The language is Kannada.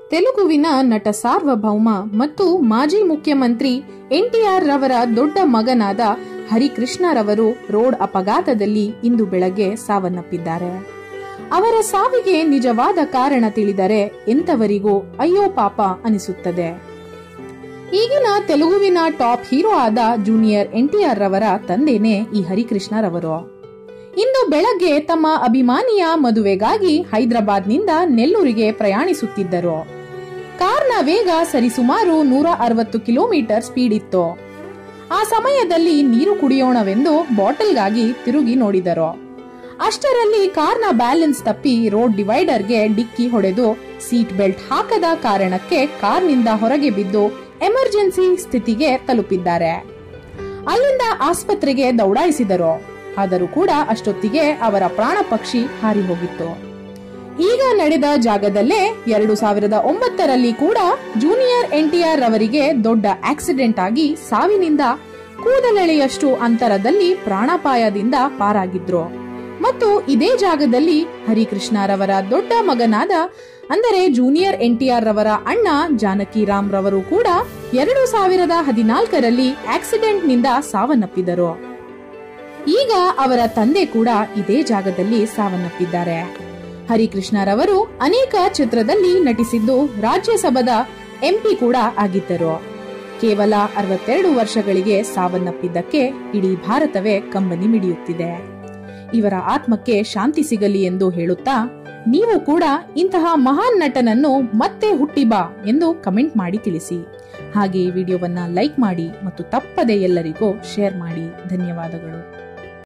ತೆಲುಗುವಿನ ನಟ ಸಾರ್ವಭೌಮ ಮತ್ತು ಮಾಜಿ ಮುಖ್ಯಮಂತ್ರಿ ಎನ್ಟಿಆರ್ ರವರ ದೊಡ್ಡ ಮಗನಾದ ಹರಿಕೃಷ್ಣರವರು ರೋಡ್ ಅಪಘಾತದಲ್ಲಿ ಇಂದು ಬೆಳಗ್ಗೆ ಸಾವನ್ನಪ್ಪಿದ್ದಾರೆ ಅವರ ಸಾವಿಗೆ ನಿಜವಾದ ಕಾರಣ ತಿಳಿದರೆ ಎಂತವರಿಗೂ ಅಯ್ಯೋ ಪಾಪ ಅನಿಸುತ್ತದೆ ಈಗಿನ ತೆಲುಗುವಿನ ಟಾಪ್ ಹೀರೋ ಆದ ಜೂನಿಯರ್ ಎನ್ಟಿಆರ್ ರವರ ತಂದೆನೇ ಈ ಹರಿಕೃಷ್ಣರವರು ಇಂದು ಬೆಳಗ್ಗೆ ತಮ್ಮ ಅಭಿಮಾನಿಯ ಮದುವೆಗಾಗಿ ಹೈದರಾಬಾದ್ನಿಂದ ನೆಲ್ಲೂರಿಗೆ ಪ್ರಯಾಣಿಸುತ್ತಿದ್ದರು ಕಾರ್ನ ವೇಗ ಸರಿಸುಮಾರು ನೂರ ಅರವತ್ತು ಕಿಲೋಮೀಟರ್ ಸ್ಪೀಡ್ ಇತ್ತು ಆ ಸಮಯದಲ್ಲಿ ನೀರು ಕುಡಿಯೋಣವೆಂದು ಬಾಟಲ್ಗಾಗಿ ತಿರುಗಿ ನೋಡಿದರು ಅಷ್ಟರಲ್ಲಿ ಕಾರ್ನ ಬ್ಯಾಲೆನ್ಸ್ ತಪ್ಪಿ ರೋಡ್ ಡಿವೈಡರ್ಗೆ ಡಿಕ್ಕಿ ಹೊಡೆದು ಸೀಟ್ ಬೆಲ್ಟ್ ಹಾಕದ ಕಾರಣಕ್ಕೆ ಕಾರ್ನಿಂದ ಹೊರಗೆ ಬಿದ್ದು ಎಮರ್ಜೆನ್ಸಿ ಸ್ಥಿತಿಗೆ ತಲುಪಿದ್ದಾರೆ ಅಲ್ಲಿಂದ ಆಸ್ಪತ್ರೆಗೆ ದೌಡಾಯಿಸಿದರು ಆದರೂ ಕೂಡ ಅಷ್ಟೊತ್ತಿಗೆ ಅವರ ಪ್ರಾಣ ಪಕ್ಷಿ ಹಾರಿ ಹೋಗಿತ್ತು ಈಗ ನಡೆದ ಜಾಗದಲ್ಲೇ ಎರಡು ಸಾವಿರದ ಒಂಬತ್ತರಲ್ಲಿ ಕೂಡ ಜೂನಿಯರ್ ಎನ್ಟಿಆರ್ ರವರಿಗೆ ದೊಡ್ಡ ಆಕ್ಸಿಡೆಂಟ್ ಆಗಿ ಸಾವಿನಿಂದ ಕೂದಲೆಳೆಯಷ್ಟು ಅಂತರದಲ್ಲಿ ಪ್ರಾಣಾಪಾಯದಿಂದ ಪಾರಾಗಿದ್ರು ಮತ್ತು ಇದೇ ಜಾಗದಲ್ಲಿ ಹರಿಕೃಷ್ಣರವರ ದೊಡ್ಡ ಮಗನಾದ ಅಂದರೆ ಜೂನಿಯರ್ ಎನ್ಟಿಆರ್ ರವರ ಅಣ್ಣ ಜಾನಕಿ ರಾಮ್ ರವರು ಕೂಡ ಎರಡು ಸಾವಿರದ ಹದಿನಾಲ್ಕರಲ್ಲಿ ಆಕ್ಸಿಡೆಂಟ್ ನಿಂದ ಸಾವನ್ನಪ್ಪಿದರು ಈಗ ಅವರ ತಂದೆ ಕೂಡ ಇದೇ ಜಾಗದಲ್ಲಿ ಸಾವನ್ನಪ್ಪಿದ್ದಾರೆ ಹರಿಕೃಷ್ಣರವರು ಅನೇಕ ಚಿತ್ರದಲ್ಲಿ ನಟಿಸಿದ್ದು ರಾಜ್ಯಸಭಾದ ಎಂಪಿ ಕೂಡ ಆಗಿದ್ದರು ಕೇವಲ ಅರವತ್ತೆರಡು ವರ್ಷಗಳಿಗೆ ಸಾವನ್ನಪ್ಪಿದ್ದಕ್ಕೆ ಇಡೀ ಭಾರತವೇ ಕಂಬನಿ ಮಿಡಿಯುತ್ತಿದೆ ಇವರ ಆತ್ಮಕ್ಕೆ ಶಾಂತಿ ಸಿಗಲಿ ಎಂದು ಹೇಳುತ್ತಾ ನೀವು ಕೂಡ ಇಂತಹ ಮಹಾನ್ ನಟನನ್ನು ಮತ್ತೆ ಹುಟ್ಟಿ ಬಾ ಎಂದು ಕಮೆಂಟ್ ಮಾಡಿ ತಿಳಿಸಿ ಹಾಗೆ ಈ ವಿಡಿಯೋವನ್ನ ಲೈಕ್ ಮಾಡಿ ಮತ್ತು ತಪ್ಪದೆ ಎಲ್ಲರಿಗೂ ಶೇರ್ ಮಾಡಿ ಧನ್ಯವಾದಗಳು